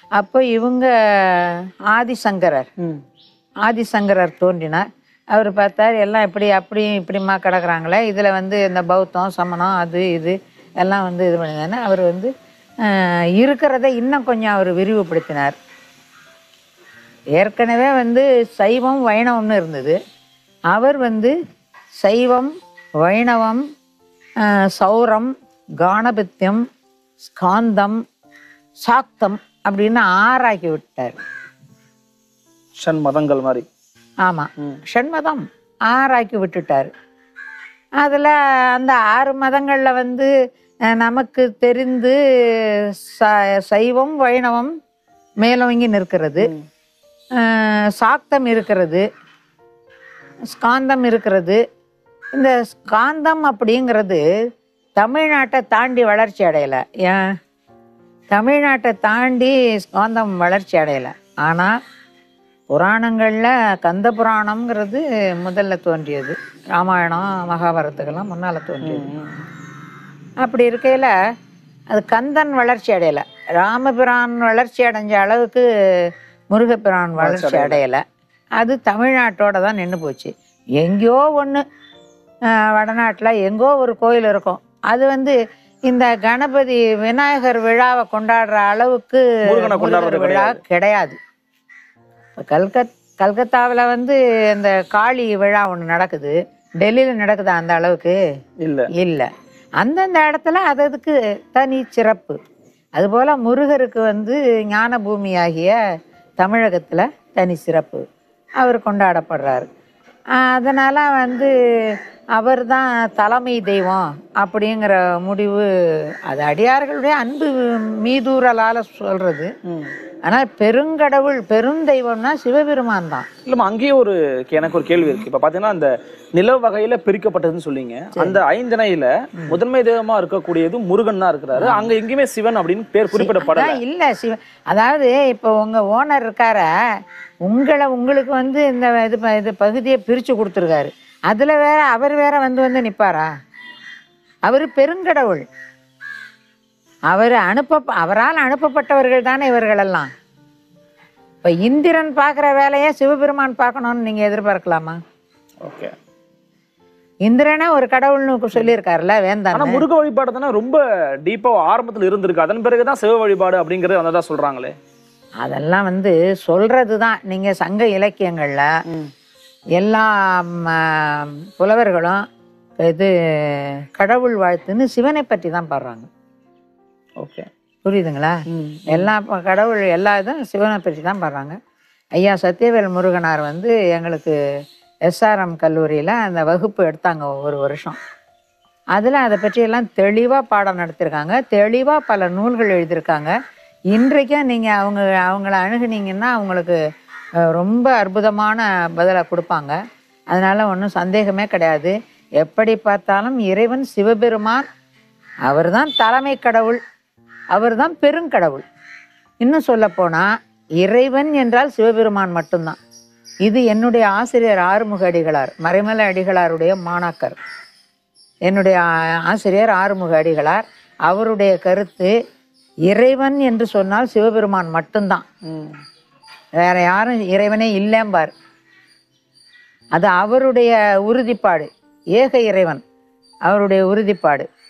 அப்போ இவங்க ஆதிசங்கரர் ம் ஆதிசங்கரர் தோன்றினார் அவர் பார்த்தார் எல்லாம் இப்படி அப்படியும் இப்படிமா கிடக்குறாங்களே இதில் வந்து இந்த பௌத்தம் சமணம் அது இது எல்லாம் வந்து இது பண்ணிதானே அவர் வந்து ஆஹ், இருக்கிறத இன்னும் கொஞ்சம் அவர் விரிவுபடுத்தினார் ஏற்கனவே வந்து சைவம் வைணவம்னு இருந்தது அவர் வந்து சைவம் வைணவம் ஆஹ், சௌரம் கானபித்தியம் ஸ்காந்தம் சாக்தம் அப்படின்னு ஆறாக்கி விட்டார் ஷண் மதங்கள் மாதிரி ஆமாம் ஷண்மதம் ஆறாக்கி விட்டுட்டார் அதில் அந்த ஆறு மதங்களில் வந்து அஹ், நமக்கு தெரிந்து ச- சைவம் வைணவம் மேலோங்கி நிற்கிறது அஹ், சாக்தம் இருக்கிறது ஸ்காந்தம் இருக்கிறது இந்த ஸ்காந்தம் அப்படிங்கிறது தமிழ்நாட்டை தாண்டி வளர்ச்சி அடையலை ஏன் தமிழ்நாட்டை தாண்டி ஸ்காந்தம் வளர்ச்சி அடையலை ஆனால் புராணங்களில் கந்த புராணம்ங்கிறது முதல்ல தோன்றியது ராமாயணம் மகாபாரதத்துக்கெல்லாம் முன்னால் தோன்றியது அப்படி இருக்கையில் அது கந்தன் வளர்ச்சி அடையலை ராமபிரான் வளர்ச்சி அடைஞ்ச அளவுக்கு முருகப்பிரான் வளர்ச்சி அடையலை அது தமிழ்நாட்டோட தான் நின்று போச்சு எங்கேயோ ஒன்று வடநாட்டில் எங்கோ ஒரு கோயில் இருக்கும் அது வந்து இந்த கணபதி விநாயகர் விழாவை கொண்டாடுற அளவுக்கு முருகனை கொண்டாடுறது முருகர் விழா கிடையாது இப்போ கல்கத் கல்கத்தாவில் வந்து இந்த காளி விழா ஒன்று நடக்குது டெல்லியில் நடக்குதா அந்த அளவுக்கு இல்ல இல்லை அந்தந்த இடத்துல அது அதுக்கு தனி சிறப்பு அதுபோல் முருகருக்கு வந்து ஞான பூமியாகிய தமிழகத்தில் தனி சிறப்பு அவர் கொண்டாடப்படுறாரு அதனால் வந்து அவர் தான் தலைமை தெய்வம் அப்படிங்கிற முடிவு அது அடியார்களுடைய அன்பு மீதூறலால் சொல்கிறது ம். ஆனால் பெருங்கடவுள் பெருந்தெய்வம்னா சிவபெருமான் தான் இல்லம்மா அங்கேயே ஒரு எனக்கு ஒரு கேள்வி இருக்கு இப்ப பாத்தீங்கன்னா அந்த நில வகையில பிரிக்கப்பட்டதுன்னு சொல்லிங்க அந்த ஐந்தனையில முதன்மை தெய்வமா இருக்கக்கூடியது முருகன் தான் இருக்கிறாரு அங்க எங்கேயுமே சிவன் அப்படின்னு பேர் குறிப்பிடப்படல அதான் இல்ல சிவ அதாவது இப்போ உங்க ஓனர் இருக்கார உங்களை உங்களுக்கு வந்து இந்த இது ப- இது பகுதியை பிரிச்சு கொடுத்துருக்காரு அதுல வேற அவர் வேற வந்து வந்து நிப்பாரா அவர் பெருங்கடவுள் அவர் அனுப்ப அவரால் அனுப்பப்பட்டவர்கள் தானே இவர்களெல்லாம் இப்போ இந்திரன் பார்க்குற வேலையை சிவபெருமான் பார்க்கணும்னு நீங்க எதிர்பார்க்கலாமா ஓகே இந்திரனே ஒரு கடவுள்னு சொல்லியிருக்காருல்ல ஆனா வேந்தான் முருக வழிபாடு தானே ரொம்ப டீப்பா ஆரம்பத்துல இருந்திருக்கு அதன் பிறகுதான் சிவ வழிபாடு அப்படிங்கறது வந்ததா சொல்றாங்களே அதெல்லாம் வந்து சொல்றது தான் நீங்க சங்க இலக்கியங்கள்ல எல்லா ம, புலவர்களும் இது கடவுள் வாழ்த்துன்னு சிவனை பற்றி தான் பாடுறாங்க ஓகே புரியுதுங்களா எல்லா ப- கடவுள் எல்லா இதுவும் சிவனை பற்றி தான் பாடுறாங்க ஐயா சத்யவேல் முருகனார் வந்து எங்களுக்கு எஸ்ஆர்எம் கல்லூரியில் அந்த வகுப்பு எடுத்தாங்க ஒரு வருஷம் அதில் அதை பற்றியெல்லாம் தெளிவாக பாடம் நடத்தியிருக்காங்க தெளிவாக பல நூல்கள் எழுதியிருக்காங்க இன்றைக்கும் நீங்கள் அவங்க அவங்கள அணுகுனீங்கன்னா அவங்களுக்கு அஹ், ரொம்ப அற்புதமான பதிலை கொடுப்பாங்க அதனால் ஒன்றும் சந்தேகமே கிடையாது எப்படி பார்த்தாலும் இறைவன் சிவபெருமான் அவர்தான் தலைமை கடவுள் அவர்தான் பெருங்கடவுள் இன்னும் சொல்லப்போனால் இறைவன் என்றால் சிவபெருமான் மட்டும்தான் இது என்னுடைய ஆசிரியர் ஆறுமுக அடிகளார் மறைமலை அடிகளாருடைய மாணாக்கர் என்னுடைய ஆ- ஆசிரியர் ஆறுமுக அடிகளார் அவருடைய கருத்து இறைவன் என்று சொன்னால் சிவபெருமான் மட்டும்தான் வேற யாரும் இறைவனே இல்லைம்பார் அது அவருடைய உறுதிப்பாடு ஏக இறைவன் அவருடைய உறுதிப்பாடு